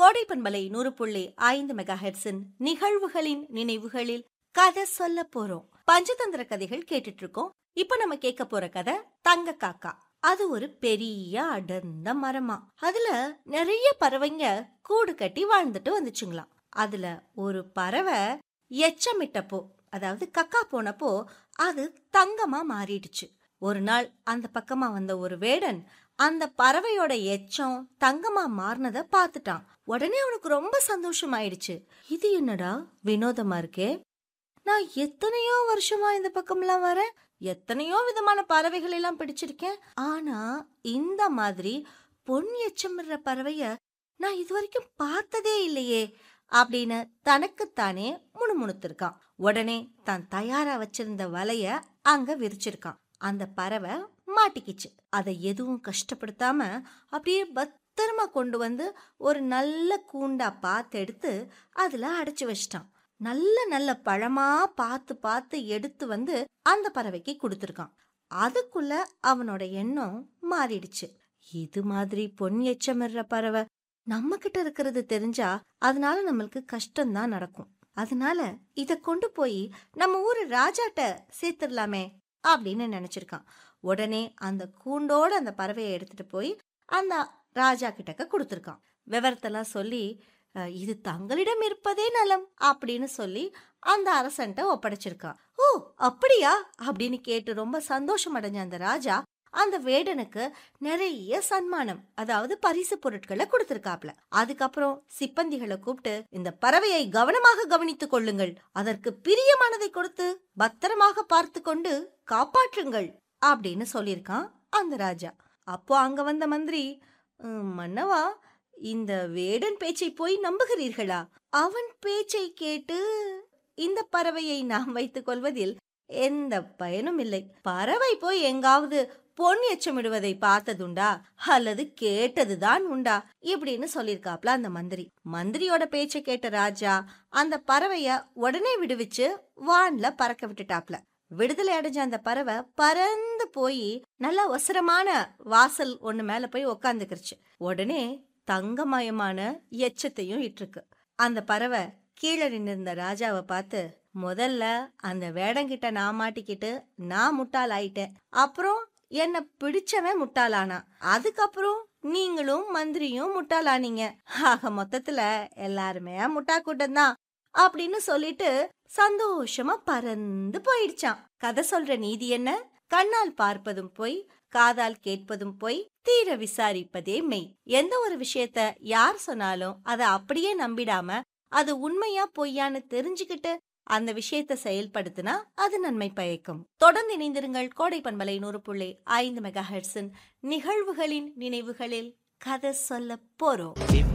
கோடை பண்பலை நூறு புள்ளி ஐந்து மெகா ஹெட்ஸின் நிகழ்வுகளின் நினைவுகளில் கதை சொல்ல போறோம் பஞ்சதந்திர கதைகள் கேட்டுட்டு இருக்கோம் இப்ப நம்ம கேட்க போற கதை தங்க காக்கா அது ஒரு பெரிய அடர்ந்த மரமா அதுல நிறைய பறவைங்க கூடு கட்டி வாழ்ந்துட்டு வந்துச்சுங்களாம் அதுல ஒரு பறவை எச்சமிட்டப்போ அதாவது கக்கா போனப்போ அது தங்கமா மாறிடுச்சு ஒரு நாள் அந்த பக்கமா வந்த ஒரு வேடன் அந்த பறவையோட எச்சம் தங்கமா மாறினத பார்த்துட்டான் உடனே அவனுக்கு ரொம்ப சந்தோஷமாயிடுச்சு இது என்னடா வினோதமா இருக்கே நான் எத்தனையோ வருஷமா இந்த பக்கம்லாம் வரேன் எத்தனையோ விதமான பறவைகள் எல்லாம் பிடிச்சிருக்கேன் ஆனா இந்த மாதிரி பொன் எச்சமிடுற பறவைய நான் இது வரைக்கும் பார்த்ததே இல்லையே அப்படின்னு தனக்குத்தானே முணுமுணுத்திருக்கான் உடனே தான் தயாரா வச்சிருந்த வலைய அங்க விரிச்சிருக்கான் அந்த பறவை மாட்டிக்கிச்சு அதை எதுவும் கஷ்டப்படுத்தாம அப்படியே பத்திரமா கொண்டு வந்து ஒரு நல்ல கூண்டா பார்த்து எடுத்து அதுல அடைச்சு வச்சிட்டான் நல்ல நல்ல பழமா பார்த்து பார்த்து எடுத்து வந்து அந்த பறவைக்கு கொடுத்துருக்கான் அதுக்குள்ள அவனோட எண்ணம் மாறிடுச்சு இது மாதிரி பொன் எச்சமிடுற பறவை நம்ம கிட்ட இருக்கிறது தெரிஞ்சா அதனால நம்மளுக்கு கஷ்டம்தான் நடக்கும் அதனால இத கொண்டு போய் நம்ம ஊரு ராஜாட்ட சேர்த்துடலாமே அப்படின்னு நினைச்சிருக்கான் உடனே அந்த கூண்டோட அந்த பறவையை எடுத்துட்டு போய் அந்த ராஜா கிட்டக்க கொடுத்துருக்கான் விவரத்தெல்லாம் சொல்லி "அஹ், இது தங்களிடம் இருப்பதே நலம் அப்படின்னு சொல்லி அந்த அரசன்ட்ட ஒப்படைச்சிருக்கான் ஓ அப்படியா அப்படின்னு கேட்டு ரொம்ப சந்தோஷம் அடைஞ்ச அந்த ராஜா அந்த வேடனுக்கு நிறைய சன்மானம் அதாவது பரிசு பொருட்களை கொடுத்திருக்காப்ல அதுக்கப்புறம் சிப்பந்திகளை கூப்பிட்டு இந்த பறவையை கவனமாக கவனித்துக் கொள்ளுங்கள் அதற்கு பிரியமானதை கொடுத்து பத்திரமாக பார்த்து கொண்டு காப்பாற்றுங்கள் அப்படின்னு சொல்லியிருக்கான் அந்த ராஜா அப்போ அங்க வந்த மந்திரி "உம், மன்னவா இந்த வேடன் பேச்சை போய் நம்புகிறீர்களா அவன் பேச்சை கேட்டு இந்த பறவையை நாம் வைத்துக் கொள்வதில் எந்த பயனும் இல்லை பறவை போய் எங்காவது பொன் எச்சமிடுவதை பார்த்ததுண்டா அல்லது கேட்டதுதான் உண்டா இப்படின்னு சொல்லியிருக்காப்ல அந்த மந்திரி மந்திரியோட பேச்சை கேட்ட ராஜா அந்த பறவைய உடனே விடுவிச்சு வான்ல பறக்க விட்டுட்டாப்ல விடுதலை அடைஞ்ச அந்த பறவை பறந்து போய் நல்ல அவசரமான வாசல் ஒண்ணு மேல போய் உக்காந்துக்கிருச்சு உடனே தங்கமயமான எச்சத்தையும் இட்டிருக்கு அந்த பறவை கீழே நின்னிருந்த ராஜாவை பார்த்து முதல்ல அந்த வேடங்கிட்ட நான் மாட்டிக்கிட்டு நான் முட்டாள் ஆயிட்டேன் அப்புறம் என்ன பிடிச்சவன் முட்டாளானா அதுக்கப்புறம் நீங்களும் மந்திரியும் முட்டாளானீங்க ஆக மொத்தத்துல எல்லாருமே முட்டா கூட்டம் தான் அப்படின்னு சொல்லிட்டு சந்தோஷமா பறந்து போயிடுச்சான் கதை சொல்ற நீதி என்ன கண்ணால் பார்ப்பதும் போய் காதால் கேட்பதும் போய் தீர விசாரிப்பதே மெய் எந்த ஒரு விஷயத்த யார் சொன்னாலும் அதை அப்படியே நம்பிடாம அது உண்மையா பொய்யான்னு தெரிஞ்சுக்கிட்டு அந்த விஷயத்தை செயல்படுத்தினா அது நன்மை பயக்கும் தொடர்ந்து இணைந்திருங்கள் கோடை பண்பலை நூறு புள்ளி ஐந்து மெகா ஹெர்ட்ஸின் நிகழ்வுகளின் நினைவுகளில் கதை சொல்ல போறோம்